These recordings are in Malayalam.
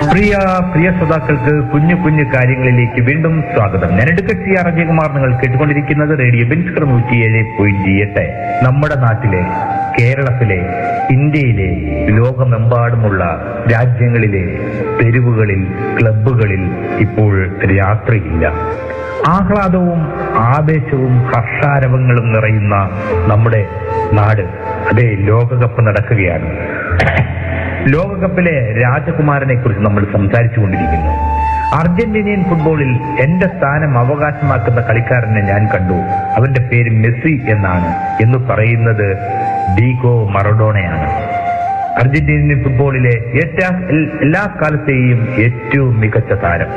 പ്രിയ പ്രിയ ശ്രോതാക്കൾക്ക് കുഞ്ഞു കുഞ്ഞു കാര്യങ്ങളിലേക്ക് വീണ്ടും സ്വാഗതം ഞാൻ എടുക്കട്ടി ആർ അജയകുമാർ നിങ്ങൾ കേട്ടുകൊണ്ടിരിക്കുന്നത് റേഡിയോ ബെൻസ്കർ നൂറ്റി ഏഴ് പോയിന്റ് എട്ട് നമ്മുടെ നാട്ടിലെ കേരളത്തിലെ ഇന്ത്യയിലെ ലോകമെമ്പാടുമുള്ള രാജ്യങ്ങളിലെ തെരുവുകളിൽ ക്ലബ്ബുകളിൽ ഇപ്പോൾ രാത്രിയില്ല ആഹ്ലാദവും ആവേശവും ഹർഷാരവങ്ങളും നിറയുന്ന നമ്മുടെ നാട് അതേ ലോകകപ്പ് നടക്കുകയാണ് ലോകകപ്പിലെ രാജകുമാരനെ കുറിച്ച് നമ്മൾ സംസാരിച്ചു കൊണ്ടിരിക്കുന്നു അർജന്റീനിയൻ ഫുട്ബോളിൽ എന്റെ സ്ഥാനം അവകാശമാക്കുന്ന കളിക്കാരനെ ഞാൻ കണ്ടു അവന്റെ പേര് മെസ്സി എന്നാണ് എന്ന് പറയുന്നത് ഡീഗോ മറഡോണയാണ് അർജന്റീനിയൻ ഫുട്ബോളിലെ ഏറ്റവും എല്ലാ കാലത്തെയും ഏറ്റവും മികച്ച താരം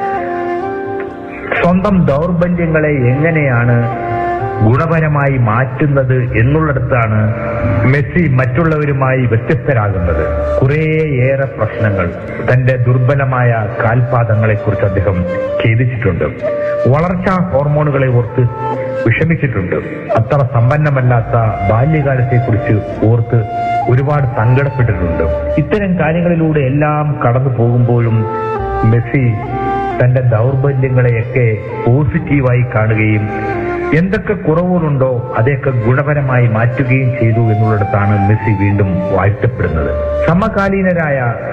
സ്വന്തം ദൗർബല്യങ്ങളെ എങ്ങനെയാണ് ഗുണപരമായി മാറ്റുന്നത് എന്നുള്ളിടത്താണ് മെസ്സി മറ്റുള്ളവരുമായി വ്യത്യസ്തരാകുന്നത് കുറേയേറെ പ്രശ്നങ്ങൾ തന്റെ ദുർബലമായ കാൽപാദങ്ങളെ കുറിച്ച് അദ്ദേഹം ഖേദിച്ചിട്ടുണ്ട് വളർച്ചാ ഹോർമോണുകളെ ഓർത്ത് വിഷമിച്ചിട്ടുണ്ട് അത്ര സമ്പന്നമല്ലാത്ത ബാല്യകാലത്തെ കുറിച്ച് ഓർത്ത് ഒരുപാട് സങ്കടപ്പെട്ടിട്ടുണ്ട് ഇത്തരം കാര്യങ്ങളിലൂടെ എല്ലാം കടന്നു പോകുമ്പോഴും മെസ്സി തന്റെ ദൗർബല്യങ്ങളെയൊക്കെ പോസിറ്റീവായി കാണുകയും എന്തൊക്കെ കുറവുകളുണ്ടോ അതൊക്കെ ഗുണപരമായി മാറ്റുകയും ചെയ്തു എന്നുള്ളിടത്താണ് മെസ്സി വീണ്ടും വാഴ്ത്തപ്പെടുന്നത് സമകാലീനരായ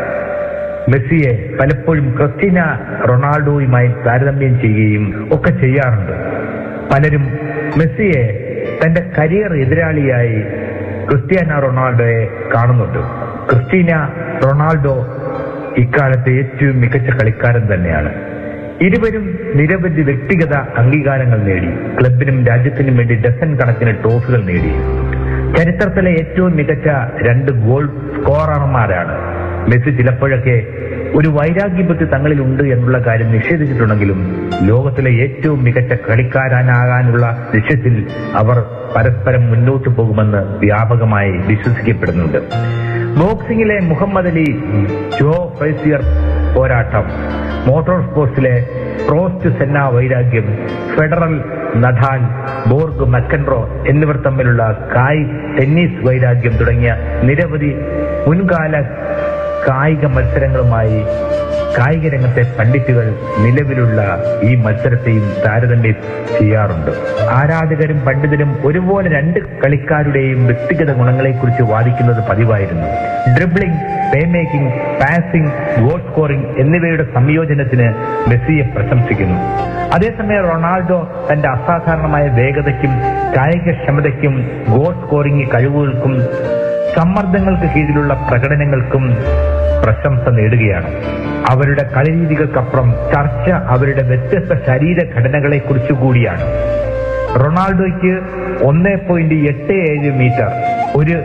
മെസ്സിയെ പലപ്പോഴും ക്രിസ്റ്റീന റൊണാൾഡോയുമായി താരതമ്യം ചെയ്യുകയും ഒക്കെ ചെയ്യാറുണ്ട് പലരും മെസ്സിയെ തന്റെ കരിയർ എതിരാളിയായി ക്രിസ്ത്യാന റൊണാൾഡോയെ കാണുന്നുണ്ട് ക്രിസ്റ്റീന റൊണാൾഡോ ഇക്കാലത്തെ ഏറ്റവും മികച്ച കളിക്കാരൻ തന്നെയാണ് ഇരുവരും നിരവധി വ്യക്തിഗത അംഗീകാരങ്ങൾ നേടി ക്ലബിനും രാജ്യത്തിനും വേണ്ടി ഡസൻ കണക്കിന് ട്രോഫികൾ നേടി ചരിത്രത്തിലെ ഏറ്റവും മികച്ച രണ്ട് ഗോൾ സ്കോറർമാരാണ് മെസ്സി ചിലപ്പോഴൊക്കെ ഒരു വൈരാഗ്യബുദ്ധി തങ്ങളിലുണ്ട് എന്നുള്ള കാര്യം നിഷേധിച്ചിട്ടുണ്ടെങ്കിലും ലോകത്തിലെ ഏറ്റവും മികച്ച കളിക്കാരനാകാനുള്ള ലക്ഷ്യത്തിൽ അവർ പരസ്പരം മുന്നോട്ട് പോകുമെന്ന് വ്യാപകമായി വിശ്വസിക്കപ്പെടുന്നുണ്ട് ബോക്സിംഗിലെ മുഹമ്മദ് അലി ജോ ഫൈസിയർ പോരാട്ടം മോട്ടോർ സ്പോർട്സിലെ പ്രോസ്റ്റ് സെന്ന വൈരാഗ്യം ഫെഡറൽ നഡാൽ ബോർഗ് മക്കൻറോ എന്നിവർ തമ്മിലുള്ള കായ് ടെന്നീസ് വൈരാഗ്യം തുടങ്ങിയ നിരവധി മുൻകാല കായിക മത്സരങ്ങളുമായി കായിക രംഗത്തെ പണ്ഡിറ്റുകൾ നിലവിലുള്ള ഈ മത്സരത്തെയും താരതമ്യം ചെയ്യാറുണ്ട് ആരാധകരും പണ്ഡിതരും ഒരുപോലെ രണ്ട് കളിക്കാരുടെയും വ്യക്തിഗത ഗുണങ്ങളെക്കുറിച്ച് വാദിക്കുന്നത് പതിവായിരുന്നു dribbling playmaking passing goal scoring എന്നിവയുടെ സംയോജനത്തിന് മെസ്സിയെ പ്രശംസിക്കുന്നു അതേസമയം റൊണാൾഡോ തന്റെ അസാധാരണമായ വേഗതയ്ക്കും കായികക്ഷമതയ്ക്കും ഗോൾ സ്കോറിംഗ് കഴിവുകൾക്കും സമ്മർദ്ദങ്ങൾക്ക് കീഴിലുള്ള പ്രകടനങ്ങൾക്കും പ്രശംസ നേടുകയാണ് അവരുടെ കളിരീതികൾക്കപ്പുറം ചർച്ച അവരുടെ വ്യത്യസ്ത ശരീരഘടനകളെ കുറിച്ച് കൂടിയാണ് റൊണാൾഡോയ്ക്ക് ഒന്ന് പോയിന്റ് എട്ട് ഏഴ് മീറ്റർ ഒരു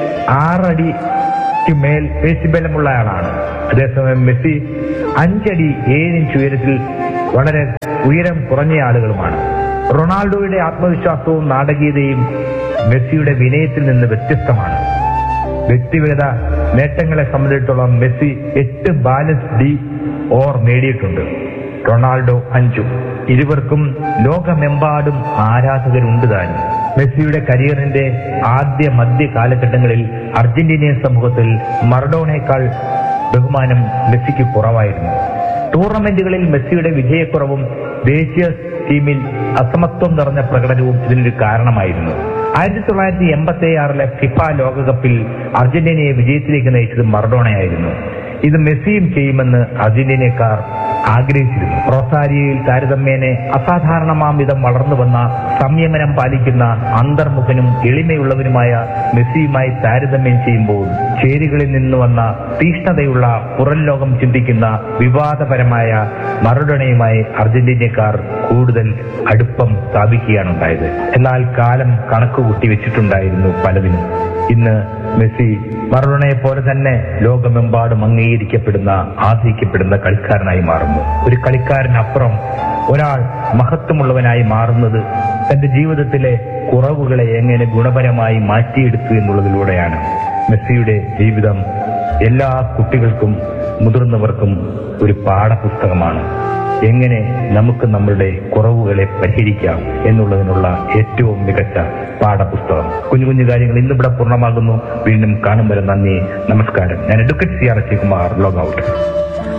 ആറടിക്ക് മേൽ പേശിബലമുള്ള ആളാണ് അതേസമയം മെസ്സി അഞ്ചടി ഏഴ് ഇഞ്ച് ഉയരത്തിൽ വളരെ ഉയരം കുറഞ്ഞ ആളുകളുമാണ് റൊണാൾഡോയുടെ ആത്മവിശ്വാസവും നാടകീയതയും മെസ്സിയുടെ വിനയത്തിൽ നിന്ന് വ്യത്യസ്തമാണ് വ്യക്തിഗത നേട്ടങ്ങളെ സംബന്ധിച്ചിടത്തോളം മെസ്സി എട്ട് ബാലൻസ് ഡി ഓർ നേടിയിട്ടുണ്ട് റൊണാൾഡോ അഞ്ചും ഇരുവർക്കും ലോകമെമ്പാടും ആരാധകരുണ്ട് താനും മെസ്സിയുടെ കരിയറിന്റെ ആദ്യ മധ്യ കാലഘട്ടങ്ങളിൽ അർജന്റീനിയൻ സമൂഹത്തിൽ മറഡോണേക്കാൾ ബഹുമാനം മെസ്സിക്ക് കുറവായിരുന്നു ടൂർണമെന്റുകളിൽ മെസ്സിയുടെ വിജയക്കുറവും ദേശീയ ടീമിൽ അസമത്വം നിറഞ്ഞ പ്രകടനവും ഇതിനൊരു കാരണമായിരുന്നു ആയിരത്തി തൊള്ളായിരത്തി എൺപത്തി ആറിലെ ഫിഫ ലോകകപ്പിൽ അർജന്റീനയെ വിജയത്തിലേക്ക് നയിച്ചത് മറഡോണയായിരുന്നു ഇത് മെസ്സിയും ചെയ്യുമെന്ന് അർജന്റീനക്കാർ ആഗ്രഹിച്ചിരുന്നു റൊസാരിയയിൽ താരതമ്യേനെ അസാധാരണമാം വിധം വളർന്നു വന്ന സംയമനം പാലിക്കുന്ന അന്തർമുഖനും എളിമയുള്ളവനുമായ മെസ്സിയുമായി താരതമ്യം ചെയ്യുമ്പോൾ ചേരികളിൽ നിന്ന് വന്ന തീഷ്ണതയുള്ള പുറം ലോകം ചിന്തിക്കുന്ന വിവാദപരമായ മറുടണയുമായി അർജന്റീനക്കാർ കൂടുതൽ അടുപ്പം സ്ഥാപിക്കുകയാണ് ഉണ്ടായത് എന്നാൽ കാലം കണക്ക് കൂട്ടി വെച്ചിട്ടുണ്ടായിരുന്നു പലതിനും ഇന്ന് മെസ്സി മറഡോണയെ പോലെ തന്നെ ലോകമെമ്പാടും അംഗീകരിക്കപ്പെടുന്ന ആദരിക്കപ്പെടുന്ന കളിക്കാരനായി മാറുന്നു ഒരു കളിക്കാരനപ്പുറം ഒരാൾ മഹത്വമുള്ളവനായി മാറുന്നത് തന്റെ ജീവിതത്തിലെ കുറവുകളെ എങ്ങനെ ഗുണപരമായി മാറ്റിയെടുത്തു എന്നുള്ളതിലൂടെയാണ് മെസ്സിയുടെ ജീവിതം എല്ലാ കുട്ടികൾക്കും മുതിർന്നവർക്കും ഒരു പാഠപുസ്തകമാണ് എങ്ങനെ നമുക്ക് നമ്മളുടെ കുറവുകളെ പരിഹരിക്കാം എന്നുള്ളതിനുള്ള ഏറ്റവും മികച്ച പാഠപുസ്തകം കുഞ്ഞു കുഞ്ഞു കാര്യങ്ങൾ ഇന്നിവിടെ പൂർണ്ണമാകുന്നു വീണ്ടും കാണും വരെ നന്ദി നമസ്കാരം ഞാൻ advocate C R Shivakumar log out